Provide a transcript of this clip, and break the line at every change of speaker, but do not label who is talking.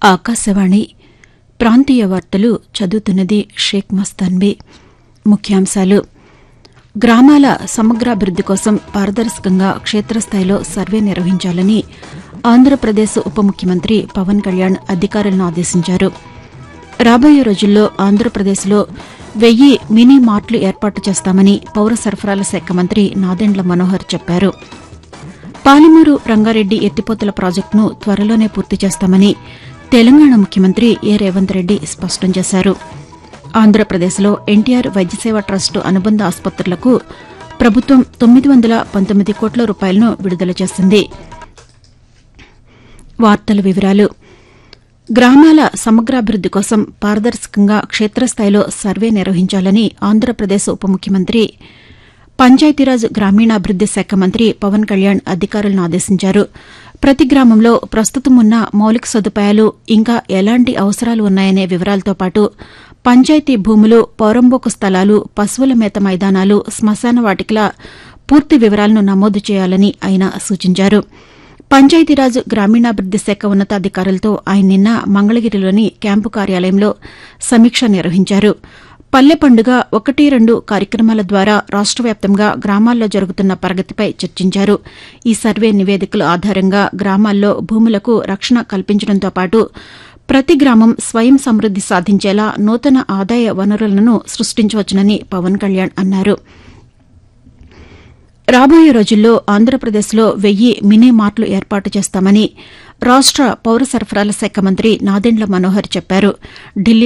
ఆకాశవాణి ప్రాంతీయ వార్తలు చదువుతున్నది షేక్ మస్తాన్బీ ముఖ్యాంశాలు గ్రామాల సమగ్రాభివృద్ది కోసం పారదర్శకంగా క్షేత్రస్థాయిలో సర్వే నిర్వహించాలని ఆంధ్రప్రదేశ్ ఉప ముఖ్యమంత్రి పవన్ కళ్యాణ్ అధికారులను ఆదేశించారు రాబోయే రోజుల్లో ఆంధ్రప్రదేశ్లో వెయ్యి మినీ మార్ట్లు ఏర్పాటు చేస్తామని పౌర సరఫరాల శాఖ మంత్రి నాదెండ్ల మనోహర్ చెప్పారు పాలమూరు రంగారెడ్డి ఎత్తిపోతల ప్రాజెక్టును త్వరలోనే పూర్తి చేస్తామని తెలంగాణ ముఖ్యమంత్రి ఏ రేవంత్ రెడ్డి స్పష్టం చేశారు ఆంధ్రప్రదేశ్లో ఎన్టీఆర్ వైద్యసేవ ట్రస్టు అనుబంధ ఆసుపత్రులకు ప్రభుత్వం తొమ్మిది వందల పంతొమ్మిది కోట్ల రూపాయలను విడుదల చేసింది వార్తల వివరాలు గ్రామాల సమగ్రాభివృద్ది కోసం పారదర్శకంగా క్షేత్రస్థాయిలో సర్వే నిర్వహించాలని ఆంధ్రప్రదేశ్ ఉప ముఖ్యమంత్రి పంచాయతీరాజ్ గ్రామీణాభివృద్ది శాఖ మంత్రి పవన్ కళ్యాణ్ అధికారులను ఆదేశించారు ప్రతి గ్రామంలో ప్రస్తుతం ఉన్న మౌలిక సదుపాయాలు ఇంకా ఎలాంటి అవసరాలు ఉన్నాయనే వివరాలతో పాటు పంచాయతీ భూములు పౌరంబోకు స్థలాలు పశువుల మేత మైదానాలు శ్మశాన వాటికల పూర్తి వివరాలను నమోదు చేయాలని ఆయన సూచించారు పంచాయతీరాజ్ గ్రామీణాభివృద్ది శాఖ ఉన్నతాధికారులతో ఆయన నిన్న మంగళగిరిలోని క్యాంపు కార్యాలయంలో సమీక్ష నిర్వహించారు పల్లె పండుగ ఒకటి రెండు కార్యక్రమాల ద్వారా రాష్ట వ్యాప్తంగా గ్రామాల్లో జరుగుతున్న ప్రగతిపై చర్చించారు ఈ సర్వే నివేదికల ఆధారంగా గ్రామాల్లో భూములకు రక్షణ కల్పించడంతో పాటు ప్రతి గ్రామం స్వయం సమృద్ది సాధించేలా నూతన ఆదాయ వనరులను సృష్టించవచ్చునని పవన్ కళ్యాణ్ అన్నారు రాబోయే రోజుల్లో ఆంధ్రప్రదేశ్లో వెయ్యి మినీ మార్ట్లు ఏర్పాటు చేస్తామని రాష్ట పౌర సరఫరాల శాఖ మంత్రి నాదెండ్ల మనోహర్ చెప్పారు ఢిల్లీ